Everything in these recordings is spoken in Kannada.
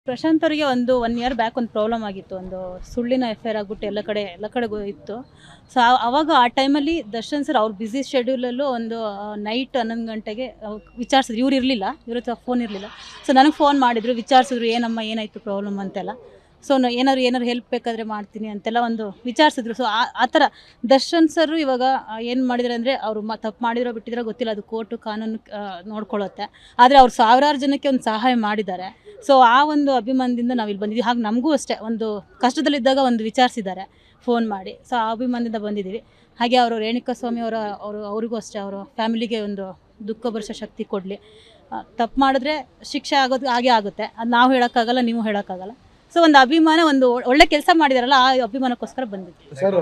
ಪ್ರಶಾಂತ್ ಅವರಿಗೆ ಒಂದು ಒನ್ ಇಯರ್ ಬ್ಯಾಕ್ ಒಂದು ಪ್ರಾಬ್ಲಮ್ ಆಗಿತ್ತು ಒಂದು ಸುಳ್ಳಿನ ಎಫ್ ಐ ಆರ್ ಆಗ್ಬಿಟ್ಟು ಎಲ್ಲ ಕಡೆ ಎಲ್ಲ ಕಡೆಗೂ ಇತ್ತು ಸೊ ಅವಾಗ ಆ ಟೈಮಲ್ಲಿ ದರ್ಶನ್ ಸರ್ ಅವ್ರ ಬ್ಯುಸಿ ಶೆಡ್ಯೂಲಲ್ಲೂ ಒಂದು ನೈಟ್ ಹನ್ನೊಂದು ಗಂಟೆಗೆ ವಿಚಾರಿಸಿದ್ರು ಇವ್ರು ಇರಲಿಲ್ಲ ಇವ್ರ ಹತ್ರ ಫೋನ್ ಇರಲಿಲ್ಲ ಸೊ ನನಗೆ ಫೋನ್ ಮಾಡಿದ್ರು ವಿಚಾರಿಸಿದ್ರು ಏನಮ್ಮ ಏನಾಯಿತು ಪ್ರಾಬ್ಲಮ್ ಅಂತೆಲ್ಲ ಸೊ ನಾ ಏನಾದ್ರು ಏನಾದ್ರು ಹೆಲ್ಪ್ ಬೇಕಾದರೆ ಮಾಡ್ತೀನಿ ಅಂತೆಲ್ಲ ಒಂದು ವಿಚಾರಿಸಿದ್ರು ಸೊ ಆ ಥರ ದರ್ಶನ್ ಸರ್ ಇವಾಗ ಏನು ಮಾಡಿದ್ದಾರೆ ಅಂದರೆ ಅವರು ಮ ತಪ್ಪು ಮಾಡಿದ್ರೋ ಬಿಟ್ಟಿದ್ರೋ ಗೊತ್ತಿಲ್ಲ ಅದು ಕೋರ್ಟು ಕಾನೂನು ಆ, ನೋಡ್ಕೊಳ್ಳುತ್ತೆ ಆದರೆ ಅವ್ರು ಸಾವಿರಾರು ಜನಕ್ಕೆ ಒಂದು ಸಹಾಯ ಮಾಡಿದ್ದಾರೆ ಸೊ ಆ ಒಂದು ಅಭಿಮಾನದಿಂದ ನಾವು ಇಲ್ಲಿ ಬಂದಿದ್ದೀವಿ ಹಾಗೆ ನಮಗೂ ಅಷ್ಟೇ ಒಂದು ಕಷ್ಟದಲ್ಲಿದ್ದಾಗ ಒಂದು ವಿಚಾರಿಸಿದ್ದಾರೆ ಫೋನ್ ಮಾಡಿ ಸೊ ಆ ಅಭಿಮಾನದಿಂದ ಬಂದಿದ್ದೀವಿ ಹಾಗೆ ಅವರು ರೇಣುಕಾ ಸ್ವಾಮಿ ಅವರ ಅವರು ಅವರಿಗೂ ಅಷ್ಟೇ ಅವರ ಫ್ಯಾಮಿಲಿಗೆ ಒಂದು ದುಃಖ ಭರಿಸೋ ಶಕ್ತಿ ಕೊಡಲಿ ತಪ್ಪು ಮಾಡಿದ್ರೆ ಶಿಕ್ಷೆ ಆಗೋದು ಹಾಗೆ ಆಗುತ್ತೆ ಅದು ನಾವು ಹೇಳೋಕ್ಕಾಗಲ್ಲ ನೀವು ಹೇಳೋಕ್ಕಾಗಲ್ಲ ಸೊ ಒಂದು ಅಭಿಮಾನ ಒಂದು ಒಳ್ಳೆ ಕೆಲಸ ಮಾಡಿದಾರಲ್ಲ ಆ ಅಭಿಮಾನಕ್ಕೋಸ್ಕರ ಬಂದಿದ್ವಿ ಸರ್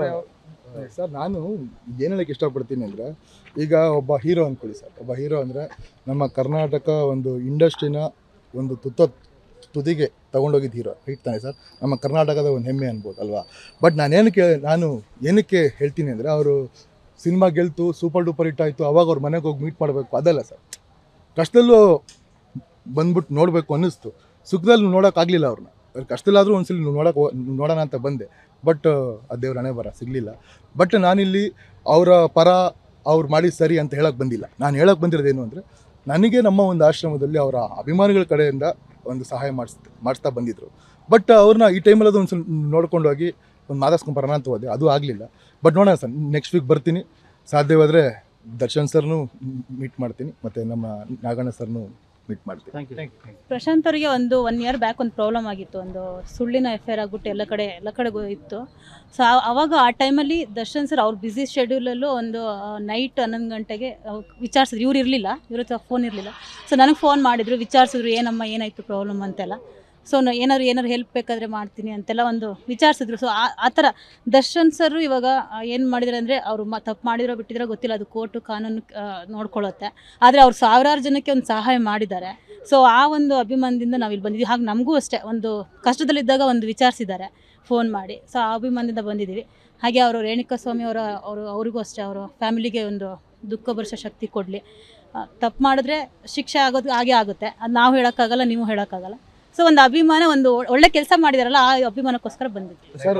ಸರ್ ನಾನು ಏನು ಹೇಳಕ್ಕೆ ಇಷ್ಟಪಡ್ತೀನಿ ಅಂದರೆ ಈಗ ಒಬ್ಬ ಹೀರೋ ಅಂದ್ಕೊಳ್ಳಿ ಸರ್ ಒಬ್ಬ ಹೀರೋ ಅಂದರೆ ನಮ್ಮ ಕರ್ನಾಟಕ ಒಂದು ಇಂಡಸ್ಟ್ರಿನ ಒಂದು ತುತ್ತ ತುದಿಗೆ ತೊಗೊಂಡೋಗಿದ್ದ ಹೀರೋ ರೈಟ್ ತಾನೆ ಸರ್ ನಮ್ಮ ಕರ್ನಾಟಕದ ಒಂದು ಹೆಮ್ಮೆ ಅನ್ಬೋದು ಅಲ್ವಾ ಬಟ್ ನಾನೇನಕ್ಕೆ ನಾನು ಏನಕ್ಕೆ ಹೇಳ್ತೀನಿ ಅಂದರೆ ಅವರು ಸಿನಿಮಾ ಗೆಲ್ತು ಸೂಪರ್ ಡೂಪರ್ ಹಿಟ್ ಆಯಿತು ಅವಾಗ ಅವ್ರ ಮನೆಗೆ ಹೋಗಿ ಮೀಟ್ ಮಾಡಬೇಕು ಅದಲ್ಲ ಸರ್ ಕಷ್ಟದಲ್ಲೂ ಬಂದ್ಬಿಟ್ಟು ನೋಡಬೇಕು ಅನ್ನಿಸ್ತು ಸುಖದಲ್ಲಿ ನೋಡೋಕ್ಕಾಗಲಿಲ್ಲ ಅವ್ರನ್ನ ಅವ್ರ ಕಷ್ಟದಲ್ಲಾದರೂ ಒಂದ್ಸಲಿ ನೋಡೋಕೆ ನೋಡೋಣ ಅಂತ ಬಂದೆ ಬಟ್ ಆ ದೇವ್ರ ಹಣೆ ಬರ ಸಿಗಲಿಲ್ಲ ಬಟ್ ನಾನಿಲ್ಲಿ ಅವರ ಪರ ಅವ್ರು ಮಾಡಿ ಸರಿ ಅಂತ ಹೇಳಕ್ಕೆ ಬಂದಿಲ್ಲ ನಾನು ಹೇಳಕ್ಕೆ ಬಂದಿರೋದೇನು ಅಂದರೆ ನನಗೆ ನಮ್ಮ ಒಂದು ಆಶ್ರಮದಲ್ಲಿ ಅವರ ಅಭಿಮಾನಿಗಳ ಕಡೆಯಿಂದ ಒಂದು ಸಹಾಯ ಮಾಡಿಸ್ ಮಾಡಿಸ್ತಾ ಬಂದಿದ್ರು ಬಟ್ ಅವ್ರನ್ನ ಈ ಟೈಮಲ್ಲಿ ಅದು ಒಂದು ಸ್ವಲ್ಪ ನೋಡ್ಕೊಂಡೋಗಿ ಒಂದು ಮಾತಾಡ್ಸ್ಕೊಂಬರೋಣ ಅಂತ ಹೋದೆ ಅದು ಆಗಲಿಲ್ಲ ಬಟ್ ನೋಡೋಣ ಸರ್ ನೆಕ್ಸ್ಟ್ ವೀಕ್ ಬರ್ತೀನಿ ಸಾಧ್ಯವಾದರೆ ದರ್ಶನ್ ಸರ್ನು ಮೀಟ್ ಮಾಡ್ತೀನಿ ಮತ್ತು ನಮ್ಮ ನಾಗಣ್ಣ ಸರ್ನು ಮೀಟ್ ಮಾಡ್ತೀನಿ thank you thank you Prashanth ಅವರಿಗೆ ಒಂದು ಒನ್ ಇಯರ್ ಬ್ಯಾಕ್ ಒಂದು ಪ್ರಾಬ್ಲಮ್ ಆಗಿತ್ತು ಒಂದು ಸುಳ್ಳಿನ ಎಫ್ ಐ ಆರ್ ಆಗ್ಬಿಟ್ಟು ಎಲ್ಲ ಕಡೆ ಎಲ್ಲ ಕಡೆಗೂ ಇತ್ತು ಸೊ ಅವಾಗ ಆ ಟೈಮಲ್ಲಿ ದರ್ಶನ್ ಸರ್ ಅವ್ರ ಬ್ಯುಸಿ ಶೆಡ್ಯೂಲಲ್ಲೂ ಒಂದು ನೈಟ್ ಹನ್ನೊಂದು ಗಂಟೆಗೆ ವಿಚಾರಿಸಿದ್ರು ಇವ್ರು ಇರಲಿಲ್ಲ ಇವ್ರ ಹತ್ರ ಫೋನ್ ಇರಲಿಲ್ಲ ಸೊ ನನಗೆ ಫೋನ್ ಮಾಡಿದ್ರು ವಿಚಾರಿಸಿದ್ರು ಏನಮ್ಮ ಏನಾಯಿತು ಪ್ರಾಬ್ಲಮ್ ಅಂತೆಲ್ಲ ಸೊ ನಾ ಏನಾದ್ರು ಏನಾದ್ರು ಹೆಲ್ಪ್ ಬೇಕಾದರೆ ಮಾಡ್ತೀನಿ ಅಂತೆಲ್ಲ ಒಂದು ವಿಚಾರಿಸಿದ್ರು ಸೊ ಆ ಆ ಥರ ದರ್ಶನ್ ಸರ್ ಇವಾಗ ಏನು ಮಾಡಿದ್ದಾರೆ ಅಂದರೆ ಅವರು ಮ ತಪ್ಪು ಮಾಡಿದ್ರೋ ಬಿಟ್ಟಿದ್ರೋ ಗೊತ್ತಿಲ್ಲ ಅದು ಕೋರ್ಟು ಕಾನೂನು ಆ, ನೋಡ್ಕೊಳ್ಳುತ್ತೆ ಆದರೆ ಅವ್ರು ಸಾವಿರಾರು ಜನಕ್ಕೆ ಒಂದು ಸಹಾಯ ಮಾಡಿದ್ದಾರೆ ಸೊ ಆ ಒಂದು ಅಭಿಮಾನದಿಂದ ನಾವು ಇಲ್ಲಿ ಬಂದಿದ್ದೀವಿ ಹಾಗೆ ನಮಗೂ ಅಷ್ಟೇ ಒಂದು ಕಷ್ಟದಲ್ಲಿದ್ದಾಗ ಒಂದು ವಿಚಾರಿಸಿದ್ದಾರೆ ಫೋನ್ ಮಾಡಿ ಸೊ ಆ ಅಭಿಮಾನದಿಂದ ಬಂದಿದ್ದೀವಿ ಹಾಗೆ ಅವರು ರೇಣುಕಾ ಸ್ವಾಮಿ ಅವರ ಅವರು ಅವರಿಗೂ ಅಷ್ಟೇ ಅವರ ಫ್ಯಾಮಿಲಿಗೆ ಒಂದು ದುಃಖ ಭರಿಸೋ ಶಕ್ತಿ ಕೊಡಲಿ ತಪ್ಪು ಮಾಡಿದ್ರೆ ಶಿಕ್ಷೆ ಆಗೋದು ಹಾಗೆ ಆಗುತ್ತೆ ಅದು ನಾವು ಹೇಳೋಕ್ಕಾಗಲ್ಲ ನೀವು ಹೇಳೋಕ್ಕಾಗಲ್ಲ ಸೊ ಒಂದು ಅಭಿಮಾನ ಒಂದು ಒಳ್ಳೆ ಕೆಲಸ ಮಾಡಿದಾರಲ್ಲ ಆ ಅಭಿಮಾನಕ್ಕೋಸ್ಕರ ಬಂದಿದ್ವಿ ಸರ್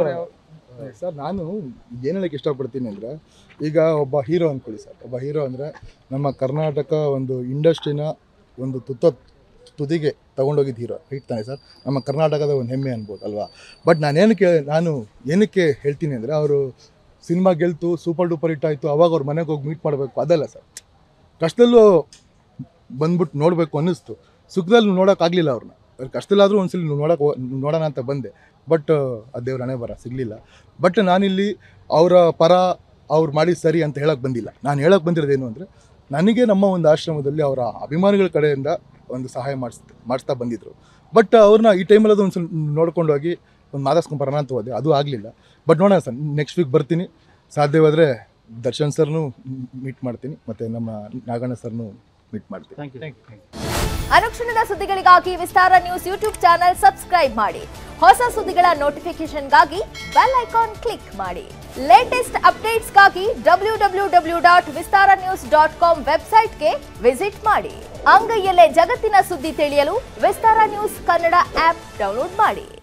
ಸರ್ ನಾನು ಏನು ಹೇಳಕ್ಕೆ ಇಷ್ಟಪಡ್ತೀನಿ ಅಂದರೆ ಈಗ ಒಬ್ಬ ಹೀರೋ ಅಂದ್ಕೊಳ್ಳಿ ಸರ್ ಒಬ್ಬ ಹೀರೋ ಅಂದರೆ ನಮ್ಮ ಕರ್ನಾಟಕ ಒಂದು ಇಂಡಸ್ಟ್ರಿನ ಒಂದು ತುತ್ತ ತುದಿಗೆ ತೊಗೊಂಡೋಗಿದ್ದ ಹೀರೋ ರೈಟ್ ತಾನೆ ಸರ್ ನಮ್ಮ ಕರ್ನಾಟಕದ ಒಂದು ಹೆಮ್ಮೆ ಅನ್ಬೋದು ಅಲ್ವಾ ಬಟ್ ನಾನೇನಕ್ಕೆ ನಾನು ಏನಕ್ಕೆ ಹೇಳ್ತೀನಿ ಅಂದರೆ ಅವರು ಸಿನಿಮಾ ಗೆಲ್ತು ಸೂಪರ್ ಡೂಪರ್ ಹಿಟ್ ಆಯಿತು ಅವಾಗ ಅವ್ರ ಮನೆಗೆ ಹೋಗಿ ಮೀಟ್ ಮಾಡಬೇಕು ಅದಲ್ಲ ಸರ್ ಕಷ್ಟದಲ್ಲೂ ಬಂದ್ಬಿಟ್ಟು ನೋಡಬೇಕು ಅನ್ನಿಸ್ತು ಸುಖದಲ್ಲಿ ನೋಡೋಕ್ಕಾಗಲಿಲ್ಲ ಅವ್ರನ್ನ ಅವ್ರ ಕಷ್ಟದಲ್ಲಾದರೂ ಒಂದ್ಸಲಿ ನೋಡೋಕೆ ನೋಡೋಣ ಅಂತ ಬಂದೆ ಬಟ್ ಆ ದೇವ್ರ ಹಣೆ ಬರ ಸಿಗಲಿಲ್ಲ ಬಟ್ ನಾನಿಲ್ಲಿ ಅವರ ಪರ ಅವ್ರು ಮಾಡಿ ಸರಿ ಅಂತ ಹೇಳಕ್ಕೆ ಬಂದಿಲ್ಲ ನಾನು ಹೇಳಕ್ಕೆ ಬಂದಿರೋದೇನು ಅಂದರೆ ನನಗೆ ನಮ್ಮ ಒಂದು ಆಶ್ರಮದಲ್ಲಿ ಅವರ ಅಭಿಮಾನಿಗಳ ಕಡೆಯಿಂದ ಒಂದು ಸಹಾಯ ಮಾಡಿಸ್ ಮಾಡಿಸ್ತಾ ಬಂದಿದ್ರು ಬಟ್ ಅವ್ರನ್ನ ಈ ಟೈಮಲ್ಲಿ ಅದು ಒಂದು ಸ್ವಲ್ಪ ನೋಡ್ಕೊಂಡೋಗಿ ಒಂದು ಮಾತಾಡ್ಸ್ಕೊಂಬರೋಣ ಅಂತ ಹೋದೆ ಅದು ಆಗಲಿಲ್ಲ ಬಟ್ ನೋಡೋಣ ಸರ್ ನೆಕ್ಸ್ಟ್ ವೀಕ್ ಬರ್ತೀನಿ ಸಾಧ್ಯವಾದರೆ ದರ್ಶನ್ ಸರ್ನು ಮೀಟ್ ಮಾಡ್ತೀನಿ ಮತ್ತು ನಮ್ಮ ನಾಗಣ್ಣ ಸರ್ನು ಮೀಟ್ ಮಾಡ್ತೀನಿ ಥ್ಯಾಂಕ್ ಯು ಥ್ಯಾಂಕ್ ಯು ಅನುಕ್ಷಣದ ಸುದ್ದಿಗಳಿಗಾಗಿ Vistara news YouTube channel subscribe ಮಾಡಿ ಹೊಸ ಸುದ್ದಿಗಳ ನೋಟಿಫಿಕೇಶನ್ಗಾಗಿ ಬೆಲ್ ಐಕಾನ್ ಕ್ಲಿಕ್ ಮಾಡಿ ಲೇಟೆಸ್ಟ್ ಅಪ್ಡೇಟ್ಸ್ಗಾಗಿ W W W dot Vistara news dot com ವೆಬ್ಸೈಟ್ಗೆ ವಿಸಿಟ್ ಮಾಡಿ ಅಂಗೈಯಲ್ಲೇ ಜಗತ್ತಿನ ಸುದ್ದಿ ತಿಳಿಯಲು Vistara news Kannada app download ಮಾಡಿ